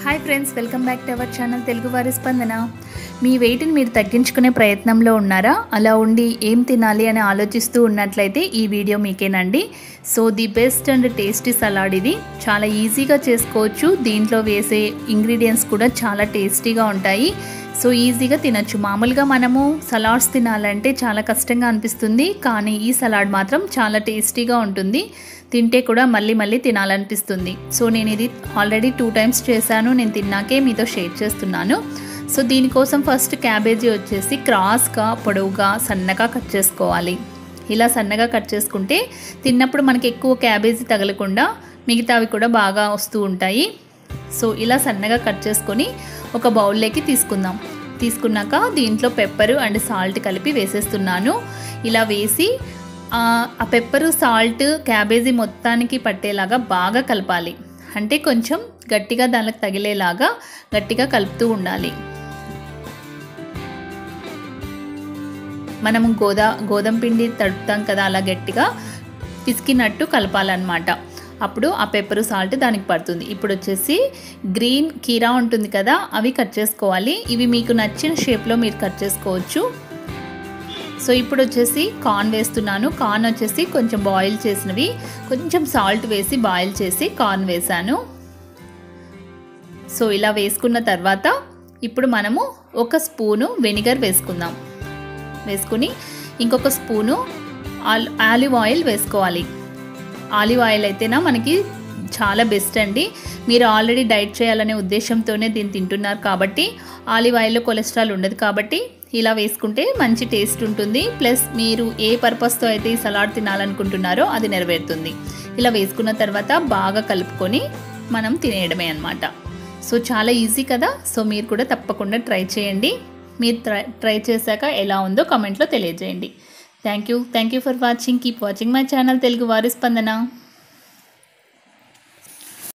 hi friends welcome back to our channel Telugu వారి స్పందన మీ వెయిట్ని మీరు తగ్గించుకునే ప్రయత్నంలో ఉన్నారా అలా ఉండి ఏం తినాలి అని ఆలోచిస్తూ ఉన్నట్లయితే ఈ వీడియో మీకేనండి so the best and tasty salad ఇది చాలా ఈజీగా చేసుకోవచ్చు దీంట్లో వేసే ఇంగ్రీడియంట్స్ కూడా చాలా టేస్టీగా ఉంటాయి సో ఈజీగా తినచ్చు మామూలుగా మనము సలాడ్స్ తినాలంటే చాలా కష్టంగా అనిపిస్తుంది కానీ ఈ సలాడ్ మాత్రం చాలా టేస్టీగా ఉంటుంది తింటే కూడా మళ్ళీ మళ్ళీ తినాలనిపిస్తుంది సో నేను ఇది ఆల్రెడీ టూ టైమ్స్ చేశాను నేను తిన్నాకే మీతో షేర్ చేస్తున్నాను సో దీనికోసం ఫస్ట్ క్యాబేజీ వచ్చేసి క్రాస్గా పొడవుగా సన్నగా కట్ చేసుకోవాలి ఇలా సన్నగా కట్ చేసుకుంటే తిన్నప్పుడు మనకి ఎక్కువ క్యాబేజీ తగలకుండా మిగతావి కూడా బాగా వస్తూ ఉంటాయి సో ఇలా సన్నగా కట్ చేసుకొని ఒక బౌల్లోకి తీసుకుందాం తీసుకున్నాక దీంట్లో పెప్పరు అండ్ సాల్ట్ కలిపి వేసేస్తున్నాను ఇలా వేసి ఆ పెప్పరు సాల్ట్ క్యాబేజీ మొత్తానికి పట్టేలాగా బాగా కలపాలి అంటే కొంచెం గట్టిగా దానికి తగిలేలాగా గట్టిగా కలుపుతూ ఉండాలి మనము గోదా గోధుమ పిండి తడుపుతాం కదా అలా గట్టిగా పిసికినట్టు కలపాలన్నమాట అప్పుడు ఆ పెప్పరు సాల్ట్ దానికి పడుతుంది ఇప్పుడు వచ్చేసి గ్రీన్ కీరా ఉంటుంది కదా అవి కట్ చేసుకోవాలి ఇవి మీకు నచ్చిన షేప్లో మీరు కట్ చేసుకోవచ్చు సో ఇప్పుడు వచ్చేసి కార్న్ వేస్తున్నాను కార్న్ వచ్చేసి కొంచెం బాయిల్ చేసినవి కొంచెం సాల్ట్ వేసి బాయిల్ చేసి కార్న్ వేసాను సో ఇలా వేసుకున్న తర్వాత ఇప్పుడు మనము ఒక స్పూను వెనిగర్ వేసుకుందాం వేసుకుని ఇంకొక స్పూను ఆలివ్ ఆయిల్ వేసుకోవాలి ఆలివ్ ఆయిల్ అయితేనా మనకి చాలా బెస్ట్ అండి మీరు ఆల్రెడీ డైట్ చేయాలనే ఉద్దేశంతోనే దీన్ని తింటున్నారు కాబట్టి ఆలివ్ ఆయిల్లో కొలెస్ట్రాల్ ఉండదు కాబట్టి ఇలా వేసుకుంటే మంచి టేస్ట్ ఉంటుంది ప్లస్ మీరు ఏ పర్పస్తో అయితే ఈ సలాడ్ తినాలనుకుంటున్నారో అది నెరవేరుతుంది ఇలా వేసుకున్న తర్వాత బాగా కలుపుకొని మనం తినేయడమే అనమాట సో చాలా ఈజీ కదా సో మీరు కూడా తప్పకుండా ట్రై చేయండి మీరు ట్రై ట్రై చేశాక ఎలా ఉందో కామెంట్లో తెలియజేయండి thank you thank you for watching keep watching my channel Telugu వారి స్పందన